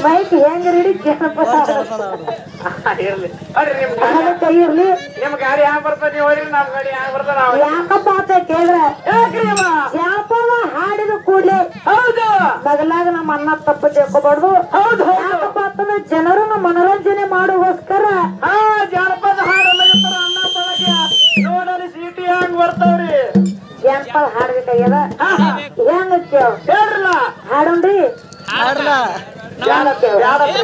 Mic ಹೆಂಗ್ ready ಜನಪದ ಇರ್ಲಿ ಬರ್ರಿ ನಿಮ್ ಗಾಡಿ ಅದಕ್ಕೆ ಇರ್ಲಿ ನಿಮ್ ಗಾಡಿ ಹ್ಯಾಂಗ ಬರ್ತದ ನೀವು ಹೋಗ್ರಿ ನಮ್ ಗಾಡಿ ಹ್ಯಾಂಗ ಬರ್ತದ ನಾವು ಯಾಕಪ್ಪ ಅಂತ ಕೇಳಿದ್ರ ಯಾಕ್ರಿ ಅಮ್ಮ? ಜಾನಪದ ಹಾಡಿದ ಕೂಡ್ಲೆ ಹೌದು ಬದಲಾಗ ನಮ್ಮ ಅನ್ನ ತಪ್ಪು ತಿಳ್ಕೊಬಾರ್ದು ಹೌದು ಹೌದು ಯಾಕಪ್ಪ ಅಂತಂದ್ರೆ ಜನರನ್ನ ಮನೋರಂಜನೆ ಮಾಡುವಸ್ಕರ ಹಾ ಜಾನಪದ ಹಾಡಲ್ಲ ಇರ್ತಾರ ಅಣ್ಣ ಬಳಕೆ ನೋಡಲಿ ಸೀಟಿ ಹ್ಯಾಂಗ್ ಬರ್ತಾವ್ರಿ ಜಾನಪದ ಹಾಡ್ಬೇಕಾಗ್ಯದ ಹಾ ಹಾ ಹೆಂಗ ಕೇಳ ಹೇಳ್ರಲ್ಲ ಹಾಡೋಣ್ರಿ ಯಾರ ಯಾರತ್ರಿ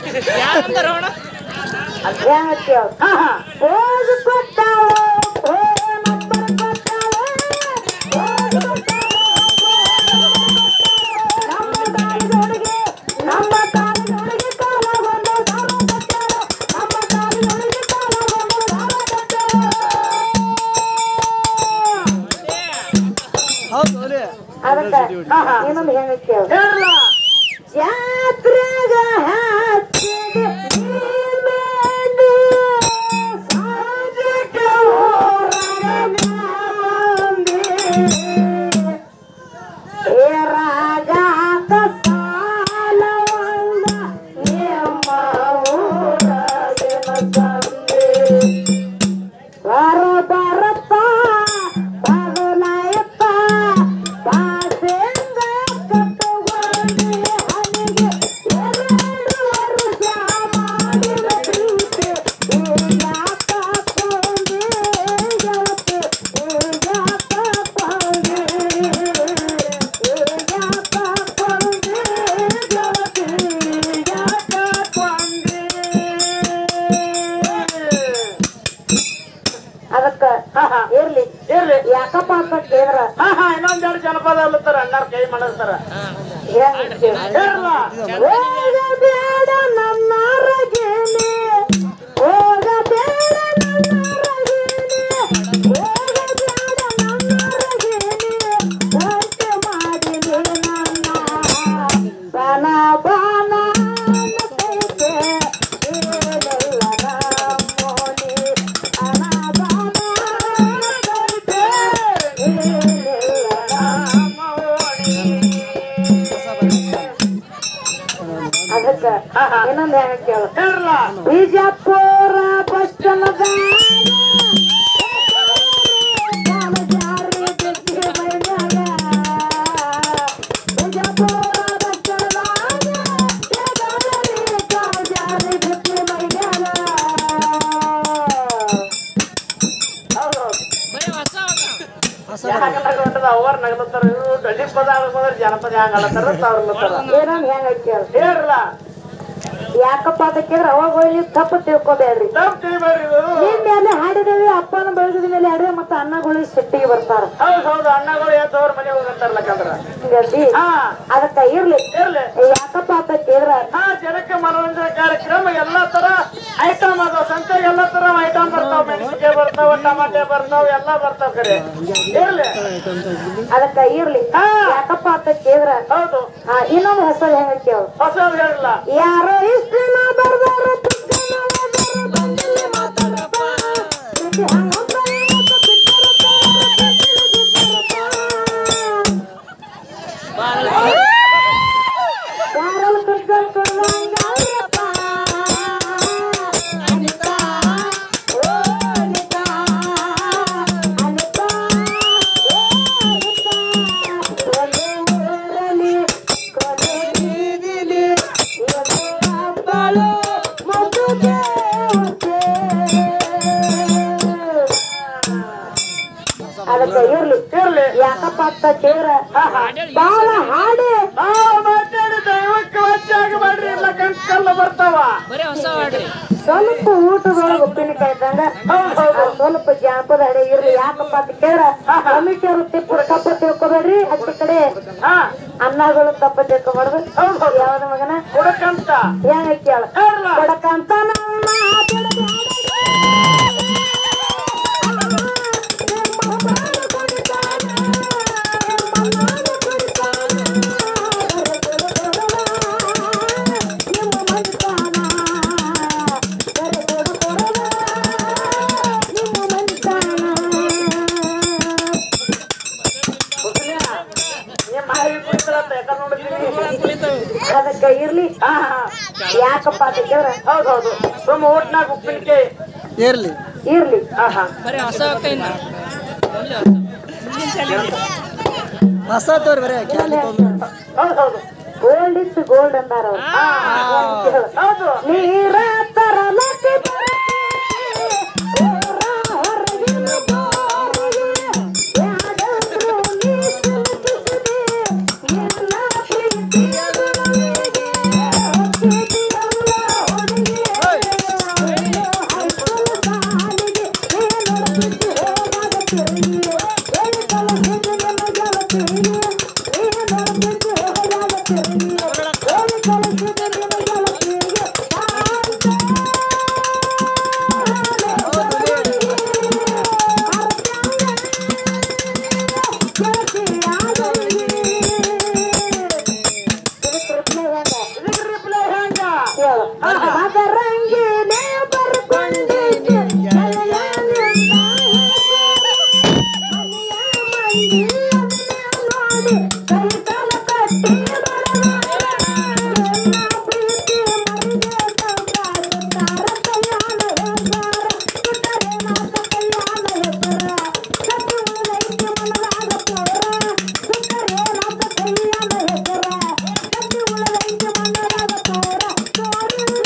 ಹೆಂಗ ಕೇಳ ಹಾ ಹಾ ಹೋಗಿ ಕೊಟ್ಟಾವ ಹೋಗಿ ನಂಬರ್ ಕೊಟ್ಟಾವ ಹೋಗಿ ಕೊಟ್ಟಾವ, ನಮ್ಮ ತಾಯಿದೊಳಗೆ ನಮ್ಮ ತಾಯಿದೊಳಗೆ ಕಾಲ ಬಂದು ದಾರ ಕಟ್ಟಾವ ನಮ್ಮ ತಾಯಿದೊಳಗೆ ಕಾಲ ಬಂದು ದಾರ ಕಟ್ಟಾವ ಅದಕ್ಕ ಇನ್ನೊಂದು ಹೆಂಗ ಕೇಳ ಹೇಳ್ರಲ್ಲ ಜಾತ್ರೆಗ ಹಚ್ಚಿದ ನೀಮೇನು ಸಾಜಕ ಹೊರಗ ಮಂದಿ. ಏ ರಾಜಾಕ ಸಾಲವಲ್ಲ ನಿಮ್ಮ ಊರಾಗಿನ ಸಂದಿ. ಬರ ಬರತ್ತ ಬದಲಾಯತ್ತ ಬಾಸೆಂಗ ಕಟ್ಟುಗೊಂಡಿ ಹನಿಗೆ ಎರಡು ವರ್ಷ ಮಾಡಿದ ಪ್ರೀತಿ ಈಗಾಕ ಕೊಂದೆ ಗೆಳತಿ ಈಗಾಕ ಕೊಂದೆ ಈಗಾಕ ಕೊಂದೆ ಗೆಳತಿ ಈಗಾಕ ಕೊಂದೆ ಅದಕ್ಕ ಇರ್ಲಿ ಇರ್ಲಿ ಯಾಕಪ್ಪ ಅಂತ ಕೇಳಿದ್ರ ಹಾ ಹಾ ಇನ್ನೊಂದೆರಡು ಜನಪದ ಅಲ್ಲತ್ತಾರ ಅಣ್ಣಾರ್ ಕೈ ಮಾಡಿಸ್ತಾರ ಹೆಂಗ್ ಕೇಳ ಹೇಳ್ರಲ್ಲ ಹೋಗಬೇಡ ನನ್ನ ರಗೇನೆ ಹೋಗಬೇಡ ನನ್ನ ರಗೇನೆ ಹೋಗಬೇಡ ನನ್ನ ರಗೇನೆ ಹೊಟ್ಟೆ ಮಾಡಿದೆ ನನ್ನ ಬನ ಬನ ಅನ್ನತೈತೆ ಏನೆಲ್ಲ ನಮ್ಮೋನಿ ಅನ ಬನ ಅನ್ನತೈತೆ ಏನೆಲ್ಲ ಅದಕ್ಕ ಇನ್ನೊಂದ್ ಹೆಂಗ ಕೇಳ ಹೇಳ್ರಲ್ಲ ಬಿಜಾಪುರ ಬಸ್ ಸ್ಟ್ಯಾಂಡ್ ಯಾಕ ನಗಲತ್ತದ ಅವ್ರ ನಗಲತ್ತಾರ ಇವ್ರು ಗಡಿ ಪದ ಆಡ್ಬೋದ್ರ ಜನಪದ ಹ್ಯಾಂಗ ಆಡತ್ತಾರ ಅವ್ರಲ್ಲತ್ತಾರ ಏನಂದ್ ಹೆಂಗ ಕೇಳ ಹೇಳ್ರಲ್ಲ ಯಾಕಪ್ಪ ಅಂತ ಕೇಳಿದ್ರೆ ಅವಾಗ ಹೋಗಿ ನೀವು ತಪ್ಪು ತಿಳ್ಕೊಬೇಡ್ರಿ ತಪ್ಪು ತಿಳಿಬೇಡ್ರಿ ಇದು ನಿಮ್ ಮೇಲೆ ಹಾಡಿದೇವಿ ಅಪ್ಪನ ಬೆಳೆದ ಮೇಲೆ ಹಾಡಿದ್ರೆ ಮತ್ತೆ ಅನ್ನಗಳಿಗೆ ಸಿಟ್ಟಿಗೆ ಬರ್ತಾರ ಹೌದ್ ಹೌದು ಅಣ್ಣಗಳು ಎದ್ದವ್ರ ಮನೆ ಹೋಗಂತಾರಲ್ಲಕಂದ್ರ ಹಿಂಗಾಗಿ ಹಾ ಅದಕ್ಕ ಇರ್ಲಿ ಇರ್ಲಿ ಯಾಕಪ್ಪ ಅಂತ ಕೇಳಿದ್ರ ಹಾ ಜನಕ್ಕೆ ಮನೋರಂಜನೆ ಕಾರ್ಯಕ್ರಮ ಎಲ್ಲಾ ತರ ಐಟಮ್ ಅದಾವ ಸಂತೆಗೆ ಎಲ್ಲಾ ತರ ಐಟಮ್ ಬರ್ತಾವ ಮೆಣಸಿನ್ಕಾಯಿ ಬರ್ತಾವ ಟಮಾಟೆ ಬರ್ತಾವ ಎಲ್ಲಾ ಬರ್ತಾವ ಕರೆ ಇರ್ಲಿ ಅದಕ್ಕ ಇರ್ಲಿ ಹಾ. ಯಾಕಪ್ಪ ಅಂತ ಕೇಳಿದ್ರ ಹೌದು ಆ, ಇನ್ನೊಂದು ಹೆಸರು ಹೆಂಗ ಕೇಳು ಹೊಸದ್ ಹೇಳಿಲ್ಲ ಯಾರೋ ಇಷ್ಟನ ಬರ್ದಾರ ಪುಸ್ತಕನ ಓದಾರ ಬಂದಿಲ್ಲ ಮಾತಾಡಪ್ಪ ಪ್ರೀತಿ ಹಂಗಂತ ಏನಂತ ಬಿಟ್ಟಾರಪ್ಪ, ಪ್ರೀತಿಲಿ ಬಿಟ್ಟಾರಪ್ಪ. ಯಾರಲ್ಲ ಕರ್ಕೊಂಡ್ ಕೊಡ್ದಂಗಾದ್ರಪ್ಪ. ಅನಿತಾ, ಓ ಅನಿತಾ, ಅನಿತಾ, ಓ ಅನಿತಾ. ಒಂದೇ ಊರಲ್ಲಿ ಕೊನೆ ಬೀದಿಲಿ ಒಂದು ಹಬ್ಬಳು ಮದುವೆ ಹೊತ್ತೆ. ಅದಕ್ಕ ಇರ್ಲಿ ಇರ್ಲಿ ಯಾಕಪ್ಪ ಅಂತ ಕೇಳ್ರ ಬಾಳ ಹಾಡಿ ನಾವು ಮಾತಾಡಿ ದೈವಕ್ಕೆ ವಚ್ಚಾಗಿ ಮಾಡ್ರಿ ಇಲ್ಲ ಕಲ್ಲ ಬರ್ತಾವ ಸ್ವಲ್ಪ ಊಟದೊಳಗೆ ಉಪ್ಪಿನಕಾಯಿ ಇದ್ದಂಗ ಹೌದ್ ಹೌದು ಆ ಸ್ವಲ್ಪ ಜಾನಪದ ಹಡೆ ಇರ್ಲಿ ಯಾಕಪ್ಪ ಅಂತ ಕೇಳ್ರ ಕಮಿಟಿಯವರು ತಿಪ್ಪು ತಪ್ಪ ತಿಳ್ಕೊಬೇಡ್ರಿ ಅಚ್ಚ ಕಡೆ ಹಾ ಅನ್ನಗಳು ತಪ್ಪ ತಿಳ್ಕೊಬಾರ್ದು ಹೌದ್ ಹೌದು ಯಾವ್ದ ಮಗನ ಹುಡುಕಂತ ಹೆಂಗ ಕೇಳ ಹೇಳ್ರಲ್ಲ ಕೊಡಕಂತ ನಮ್ಮ ಬಿಡಬ್ಯಾಡ. ನಿಮ್ಮ ಬಾಳ ಕುಡಿತಾನ, ನಿಮ್ಮ ನಾಡ ಕುಡಿತಾನ, ನಿಮ್ಮ ಮನಿತಾನ, ಬರೆ ಕೊಡು ಕೊಡವ, ನಿಮ್ಮ ಮನಿತಾನ. ನಿಮ್ಮ ಮಾರಿ ಕುಡಿತಾರಂತ ಯಾಕ ನೋಡಿದೀನಿ ಅದಕ್ಕ ಇರ್ಲಿ ಹಾ ಹಾ ಯಾಕಪ್ಪ ಅಂತ ಕೇಳಿದ್ರೆ ಹೌದ್ ಹೌದು ಸುಮ್ಮ ಊಟ್ನಾಗ ಉಪ್ಪಿನಕಾಯಿ ಇರ್ಲಿ ಇರ್ಲಿ ಆಹಾ ಹೊಸ ತೋರಿ ಬರೀ ಕ್ಯಾಲಿ ತೊಗೊಂಡು ಹೌದ್ ಹೌದು ಗೋಲ್ಡ್ ಇಸ್ ಗೋಲ್ಡ್ ಅಂದಾರ ಅವ್ರು. ಹೌದು ನೀರ ತರಲಕ್ಕೆ ಊರ ಹೊರಗಿನ ಗೋರಿಗೆ ಯಾರಾದ್ರೂ ನೀ ಸಿಲುಕಿಸಿದೆ ಎಲ್ಲ ಪ್ರೀತಿಯ ಗುಣವಿಗೆ ಪ್ರೀತಿಯಲ್ಲ ಹೊರಗೆ ಹೈಸ್ಕೂಲ್ ಸಾಲಿಗೆ ನೀನೊಳಗಿದ್ದು ಹೋದಾಗ ತಿರುಗಿ ಹೇಳಿ ಕಲಿಸಿದ್ದು ನಿನ್ನ ಗೆಳತಿಗೆ ನೀನೊಳಗಿದ್ದು ಹೋದಾಗ ತಿರುಗಿ ಹೇಳಿ ಕಲಿಸಿದ್ದು ನಿನ್ನ ಗೆಳತಿಗೆ ಇದಕ್ಕೆ ರಿಪ್ಲೈ ಹೆಂಗ ಮದರಂಗಿನೇ ಬರ್ಕೊಂಡಿದ್ದೆ ನೋಡಿ ಕೈ ಕಾಲ ಕಟ್ಟಿ ಪ್ರೀತಿ ಮರಿಗೆ ತಾರ ಕಲ್ಯಾಣ ಹೆಸರ ಸುತ್ತರೆ ಮಾತ ಕಲ್ಯಾಣ ಹೆಸರ ಸತ್ಯ ಉಳಿದೈತಿ ಮನದಾಗ ಪೋರ ಸುತ್ತರೆ ಮಾತ ಕಲ್ಯಾಣ ಹೆಸರ ಸತ್ಯ ಉಳಿದೈತಿ ಮನದಾಗ ಪೋರ ತೋರಿಲ್ಲ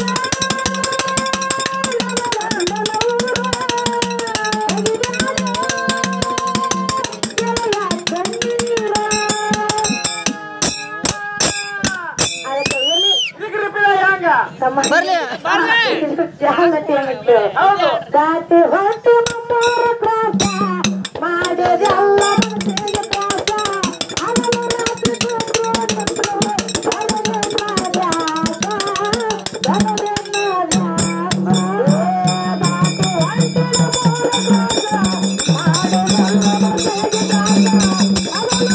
ಇದಕ್ಕೆ ರಿಪ್ಲೈ ಹೆಂಗ ಬರ್ಲಿ ಹೌದು ದಾಟಿ ಹೊರಟು ನಮ್ಮೂರ ಕ್ರಾಸ ಮಾಡಿದೆಲ್ಲ ಮನಸ್ಸಿಗೆ ತ್ರಾಸ ಹಗಲು ರಾತ್ರಿ ಕೂತ್ರು ನಿಂತ್ರು ಹೊರಗೆ ಮಾಡ್ಯಾಸ ಹೊರಗೆ ಮಾಡ್ಯಾಸ ದಾಟಿ ಹೊರಟು ನಮ್ಮೂರ ಕ್ರಾಸ ಮಾಡಿದೆಲ್ಲ ಮನಸ್ಸಿಗೆ ತ್ರಾಸ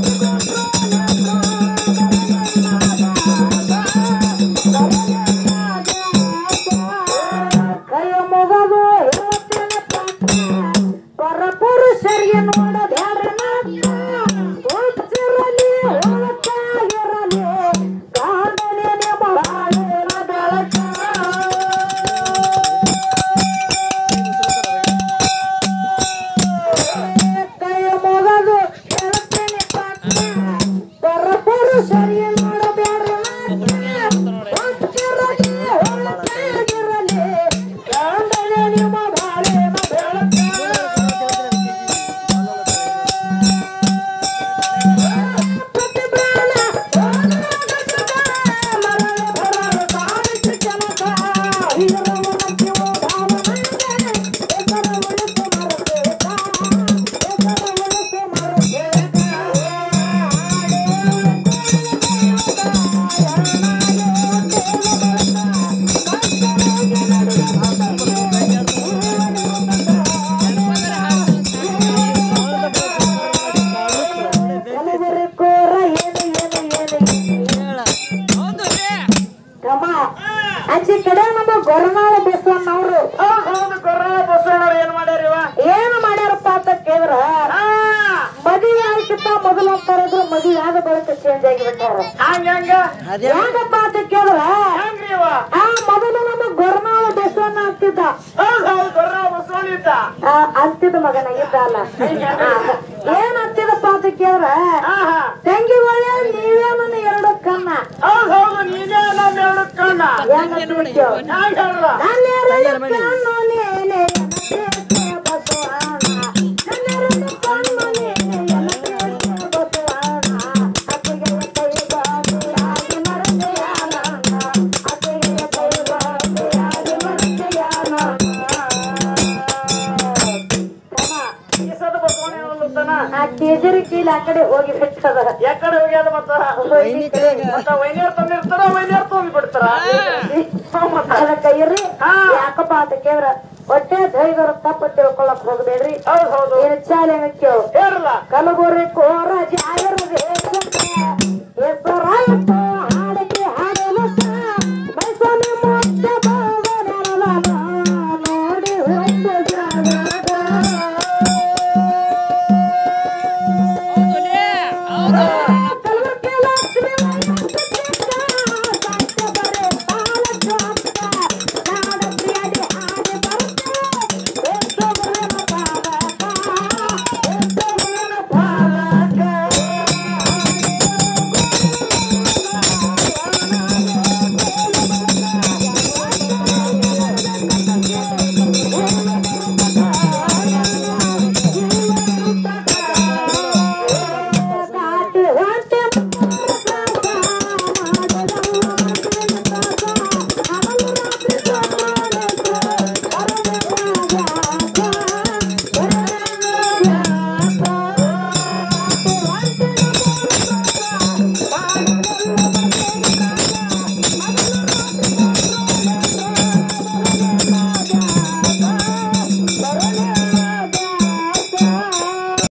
ಕೈ ಮುಗದು ಹೇಳ್ತೇನೆ ಪರಪುರುಷರಿಗೆ ನೋಡೋದು ಹೇಳ್ರಿ ಹುಚ್ಚಿರಲಿ ಹೊಳಕಾಗಿರಲಿ ಕಾಂಡನೆ ನಿಮ್ಮ ಬಾಳಿನ ಬೆಳಕ ಕೈ ಮುಗದು ಹೇಳ್ತೇನೆ ಪರಪುರುಷರಿಗೆ ನೋಡಬೇಡ್ರಿ ಹುಚ್ಚಿರಲಿ ಹೊಳಕಾಗಿರಲಿ ಕಾಂಡನೆ ನಿಮ್ಮ ಬಾಳಿನ ಬೆಳಕ ಕೋರ ಏನು ಏನು ಏನು ತಮ್ಮ ಆಚೆ ಕಡೆ ನಮ್ಮ ಗೊರನಾಳ ಬಸವಣ್ಣವ್ರು ಹೌದ್ ಹೌದು ಕೊರೋನಾ ಬಸವಣ್ಣವ್ರು ಏನ್ ಮಾಡ್ಯಾರ ಇವ ಏನು ಮಾಡ್ಯಾರಪ್ಪ ಅಂತ ಕೇಳಿದ್ರ ಹಾ ಮದುವೆ ಆಗ್ಕಿಂತ ಮೊದಲು ಅಂತಾರಿದ್ರು ಮದುವೆ ಆದ ಬಳಿಕ ಚೇಂಜ್ ಆಗಿ ಬಿಟ್ಟಾರ ಹಂಗ ಹೆಂಗ ಅದೇ ಯಾಕಪ್ಪ ಅಂತ ಕೇಳಿದ್ರ ಹೆಂಗ್ರಿ ಇವ ಆ ಮೊದಲು ನಮ್ಮ ಗೊರನಾಳ ಬಸವಣ್ಣ ಅಂತಿದ್ದ ಹೌದ್ ಹೌದು ಕೊರೋನಾ ಬಸವಣ್ಣ ಇದ್ದ ಆ, ಅಂತಿದ್ದ ಮಗನ ಇದ್ದ ಅಲ್ಲ ಆ, ಏನ್ ಅಂತಿದಪ್ಪ ಅಂತ ಕೇಳಿದ್ರ ಹಾ ಹಾ ತಂಗಿ ಒಳ್ಳೆ ನೀವೇ ನನ್ನ ಎರಡು ಕಣ್ಣ ಹೌದ್ ಹೌದು ನೀನೇ ನಮ್ಮ ಎರಡು ಕಣ್ಣ ಹೆಂಗ್ ಅಂತಿದ್ಯೋ? ಹ್ಯಾಂಗ ಹೇಳ್ರ ನನ್ನ ಎರಡು ಕಣ್ಣು ನೀನೆ ಎನಕ್ಕೆ ಬಸವಣ್ಣ ನನ್ನ ಎರಡು ಕಣ್ಣು ನೀನೆ ಎನಕ್ಕೆ ಬಸವಣ್ಣ ಅತ್ತಿಗೆ ಕೈ ಬಾಗಿಯಾಗಿ ಮರೆತೆಯಾನ ಅತ್ತಿಗೆ ಕೈ ಬಾಗಿಯಾಗಿ ಮರೆತೆಯಾನ ಈ ಸದ ಬಸವಣ್ಣ ಹೇಳಲತ್ತಾನ ಆ ಟೀಚರ್ ಕೀಲ್ ಆ ಕಡೆ ಹೋಗಿ ಬಿಟ್ಟದ ಎಕಡೆ ಹೋಗ್ಯಾದ ಮತ್ತ ವೈನಿ ಕೈಯಾಗ ಮತ್ತ ವೈನಿಯರ್ ತಂದಿರ್ತಾರ ವೈನಿಯರ್ ತಂದ್ ಬಿಡ್ತಾರ ಮತ್ತ ಅದಕ್ಕೆ ಇರ್ರಿ ಹಾ. ಯಾಕಪ್ಪ ಅಂತ ಕೇಳ್ರ ಹೊಟ್ಟೆ ಧೈರ್ಯ ತಪ್ಪ ತಿಳ್ಕೊಳಕ್ ಹೋಗ್ಬೇಡ್ರಿ ಹೌದ್ ಹೌದು ಏನು ಚಾಲೆ ಕೇಳು ಹೇಳಲ್ಲ ಕಲಬುರ್ಗಿ ಕೋರ ಜಾಯರದೆ